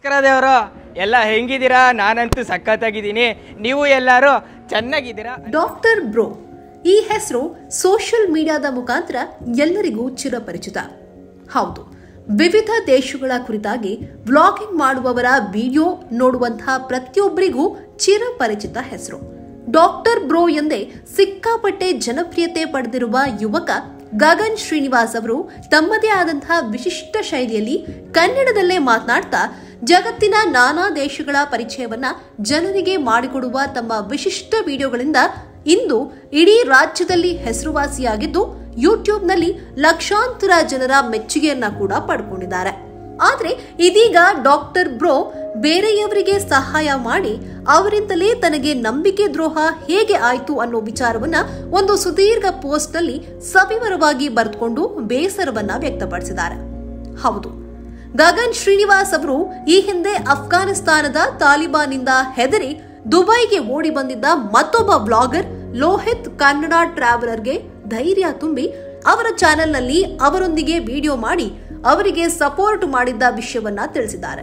ನಮಸ್ಕಾರ ದೇವರು ಎಲ್ಲ ಹೆಂಗಿದ್ದೀರಾ ನಾನಂತೂ ಸಖತ್ತಾಗಿದ್ದೀನಿ ನೀವು ಎಲ್ಲರೂ ಚೆನ್ನಾಗಿದ್ದೀರಾ ಡಾಕ್ಟರ್ ಬ್ರೋ ಈ ಹೆಸರು ಸೋಷಿಯಲ್ ಮೀಡಿಯಾದ ಮುಖಾಂತರ ಎಲ್ಲರಿಗೂ ಚಿರಪರಿಚಿತ ಹೌದು ವಿವಿಧ ದೇಶಗಳ ಕುರಿತಾಗಿ ಬ್ಲಾಗಿಂಗ್ ಮಾಡುವವರ ವಿಡಿಯೋ ನೋಡುವಂತಹ ಪ್ರತಿಯೊಬ್ಬರಿಗೂ ಚಿರಪರಿಚಿತ ಹೆಸರು ಡಾಕ್ಟರ್ ಬ್ರೋ ಎಂದೇ ಸಿಕ್ಕಾಪಟ್ಟೆ ಜನಪ್ರಿಯತೆ ಪಡೆದಿರುವ ಯುವಕ ಗಗನ್ ಶ್ರೀನಿವಾಸ್ ಅವರು ತಮ್ಮದೇ ಆದಂತಹ ವಿಶಿಷ್ಟ ಶೈಲಿಯಲ್ಲಿ ಕನ್ನಡದಲ್ಲೇ ಮಾತನಾಡ್ತಾ ಜಗತ್ತಿನ ನಾನಾ ದೇಶಗಳ ಪರಿಚಯವನ್ನ ಜನರಿಗೆ ಮಾಡಿಕೊಡುವ ತಮ್ಮ ವಿಶಿಷ್ಟ ವಿಡಿಯೋಗಳಿಂದ ಇಂದು ಇಡೀ ರಾಜ್ಯದಲ್ಲಿ ಹೆಸರುವಾಸಿಯಾಗಿದ್ದು ಯೂಟ್ಯೂಬ್ನಲ್ಲಿ ಲಕ್ಷಾಂತರ ಜನರ ಮೆಚ್ಚುಗೆಯನ್ನ ಕೂಡ ಪಡ್ಕೊಂಡಿದ್ದಾರೆ ಆದ್ರೆ ಇದೀಗ ಡಾಕ್ಟರ್ ಬ್ರೋ ಬೇರೆಯವರಿಗೆ ಸಹಾಯ ಮಾಡಿ ಅವರಿಂದಲೇ ತನಗೆ ನಂಬಿಕೆ ದ್ರೋಹ ಹೇಗೆ ಆಯ್ತು ಅನ್ನೋ ವಿಚಾರವನ್ನ ಒಂದು ಸುದೀರ್ಘ ಪೋಸ್ಟ್ ನಲ್ಲಿ ಸವಿವರವಾಗಿ ಬರೆದುಕೊಂಡು ಬೇಸರವನ್ನ ವ್ಯಕ್ತಪಡಿಸಿದ್ದಾರೆ ಹೌದು ಗಗನ್ ಶ್ರೀನಿವಾಸ್ ಅವರು ಈ ಹಿಂದೆ ಅಫ್ಘಾನಿಸ್ತಾನದ ತಾಲಿಬಾನ್ನಿಂದ ಹೆದರಿ ದುಬೈಗೆ ಓಡಿ ಬಂದಿದ್ದ ಮತ್ತೊಬ್ಬ ಬ್ಲಾಗರ್ ಲೋಹಿತ್ ಕನ್ನಡ ಟ್ರಾವೆಲರ್ಗೆ ಧೈರ್ಯ ತುಂಬಿ ಅವರ ಚಾನೆಲ್ನಲ್ಲಿ ಅವರೊಂದಿಗೆ ವಿಡಿಯೋ ಮಾಡಿ ಅವರಿಗೆ ಸಪೋರ್ಟ್ ಮಾಡಿದ್ದ ವಿಷಯವನ್ನ ತಿಳಿಸಿದ್ದಾರೆ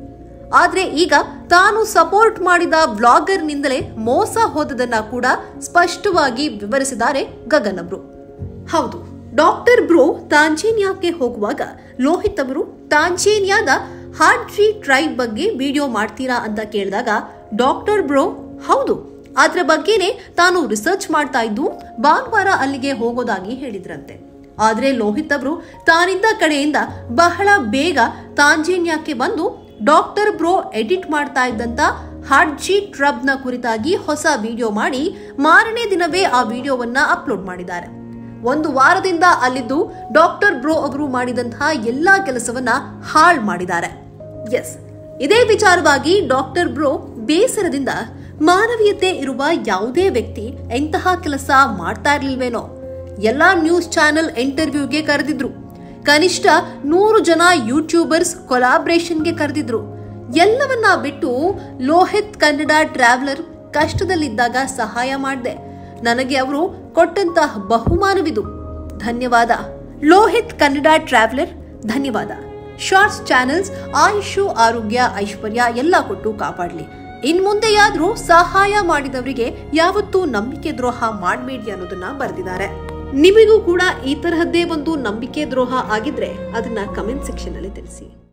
ಆದ್ರೆ ಈಗ ತಾನು ಸಪೋರ್ಟ್ ಮಾಡಿದ ಬ್ಲಾಗರ್ನಿಂದಲೇ ಮೋಸ ಹೋದದನ್ನ ಕೂಡ ಸ್ಪಷ್ಟವಾಗಿ ವಿವರಿಸಿದ್ದಾರೆ ಗಗನ್ ಅವರು ಹೌದು ಡಾಕ್ಟರ್ ಬ್ರೋ ತಾಂಜೇನಿಯಾಕ್ಕೆ ಹೋಗುವಾಗ ಲೋಹಿತ್ ಅವರು ತಾಂಜೇನಿಯಾದ ಹಾಡ್ಜಿ ಟ್ರೈಬ್ ಬಗ್ಗೆ ವಿಡಿಯೋ ಮಾಡ್ತೀರಾ ಅಂತ ಕೇಳಿದಾಗ ಡಾಕ್ಟರ್ ಬ್ರೋ ಹೌದು ಅದ್ರ ಬಗ್ಗೆನೇ ತಾನು ರಿಸರ್ಚ್ ಮಾಡ್ತಾ ಇದ್ದು ಭಾನುವಾರ ಅಲ್ಲಿಗೆ ಹೋಗೋದಾಗಿ ಹೇಳಿದ್ರಂತೆ ಆದ್ರೆ ಲೋಹಿತ್ ಅವರು ತಾನಿದ್ದ ಕಡೆಯಿಂದ ಬಹಳ ಬೇಗ ತಾಂಜೇನಿಯಾಕ್ಕೆ ಬಂದು ಡಾಕ್ಟರ್ ಬ್ರೋ ಎಡಿಟ್ ಮಾಡ್ತಾ ಇದ್ದಂತ ಹಾಡ್ಜಿ ಟ್ರಬ್ನ ಕುರಿತಾಗಿ ಹೊಸ ವಿಡಿಯೋ ಮಾಡಿ ಮಾರನೇ ದಿನವೇ ಆ ವಿಡಿಯೋವನ್ನ ಅಪ್ಲೋಡ್ ಮಾಡಿದ್ದಾರೆ ಒಂದು ವಾರದಿಂದ ಅಲ್ಲಿದ್ದು ಡಾಕ್ಟರ್ ಬ್ರೋ ಅವರು ಮಾಡಿದಂತಹ ಎಲ್ಲಾ ಕೆಲಸವನ್ನ ಹಾಳ್ ಮಾಡಿದ್ದಾರೆ ಎಸ್ ಇದೇ ವಿಚಾರವಾಗಿ ಡಾಕ್ಟರ್ ಬ್ರೋ ಬೇಸರದಿಂದ ಮಾನವೀಯತೆ ಇರುವ ಯಾವುದೇ ವ್ಯಕ್ತಿ ಎಂತಹ ಕೆಲಸ ಮಾಡ್ತಾ ಇರ್ಲಿಲ್ವೇನೋ ಎಲ್ಲಾ ನ್ಯೂಸ್ ಚಾನೆಲ್ ಇಂಟರ್ವ್ಯೂಗೆ ಕರೆದಿದ್ರು ಕನಿಷ್ಠ ನೂರು ಜನ ಯೂಟ್ಯೂಬರ್ಸ್ ಕೊಲಾಬ್ರೇಷನ್ಗೆ ಕರೆದಿದ್ರು ಎಲ್ಲವನ್ನ ಬಿಟ್ಟು ಲೋಹಿತ್ ಕನ್ನಡ ಟ್ರಾವೆಲರ್ ಕಷ್ಟದಲ್ಲಿದ್ದಾಗ ಸಹಾಯ ಮಾಡಿದೆ ನನಗೆ ಅವರು ಕೊಟ್ಟಂತಹ ಬಹುಮಾನವಿದು ಧನ್ಯವಾದ ಲೋಹಿತ್ ಕನ್ನಡ ಟ್ರಾವೆಲರ್ ಧನ್ಯವಾದ ಶಾರ್ಟ್ಸ್ ಚಾನೆಲ್ಸ್ ಆಯುಷು ಆರೋಗ್ಯ ಐಶ್ವರ್ಯ ಎಲ್ಲ ಕೊಟ್ಟು ಕಾಪಾಡಲಿ ಇನ್ ಮುಂದೆಯಾದ್ರೂ ಸಹಾಯ ಮಾಡಿದವರಿಗೆ ಯಾವತ್ತೂ ನಂಬಿಕೆ ದ್ರೋಹ ಮಾಡಬೇಡಿ ಅನ್ನೋದನ್ನ ಬರೆದಿದ್ದಾರೆ ನಿಮಗೂ ಕೂಡ ಈ ತರಹದ್ದೇ ಒಂದು ನಂಬಿಕೆ ದ್ರೋಹ ಆಗಿದ್ರೆ ಅದನ್ನ ಕಮೆಂಟ್ ಸೆಕ್ಷನ್ ಅಲ್ಲಿ ತಿಳಿಸಿ